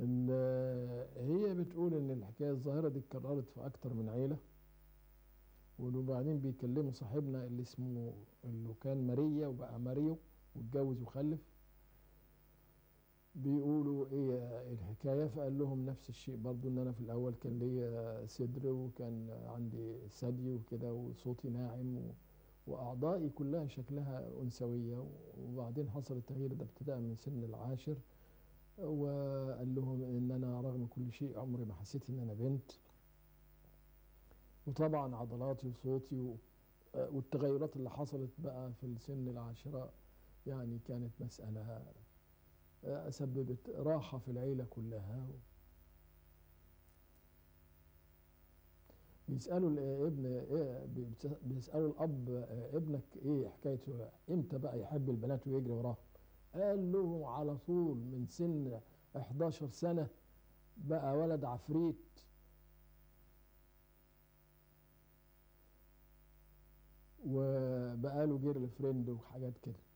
ان هي بتقول ان الحكايه الظاهره دي اتكررت في اكتر من عيله وبعدين بيكلموا صاحبنا اللي اسمه اللي كان ماريا وبقى ماريو واتجوز وخلف بيقولوا ايه الحكايه فقال لهم نفس الشيء برضو ان انا في الاول كان ليا صدر وكان عندي ثدي وكده وصوتي ناعم و... واعضائي كلها شكلها انثويه وبعدين حصل التغيير ده ابتداء من سن العاشر وقال لهم ان انا رغم كل شيء عمري ما حسيت ان انا بنت وطبعا عضلاتي وصوتي و... والتغيرات اللي حصلت بقى في السن العاشرة يعني كانت مسألة سببت راحة في العيلة كلها بيسألوا الابن إيه بيسألوا الأب ابنك إيه حكايته إمتى بقى يحب البنات ويجري وراهم قال له على طول من سن 11 سنة بقى ولد عفريت وبقى له جيرل فريند وحاجات كده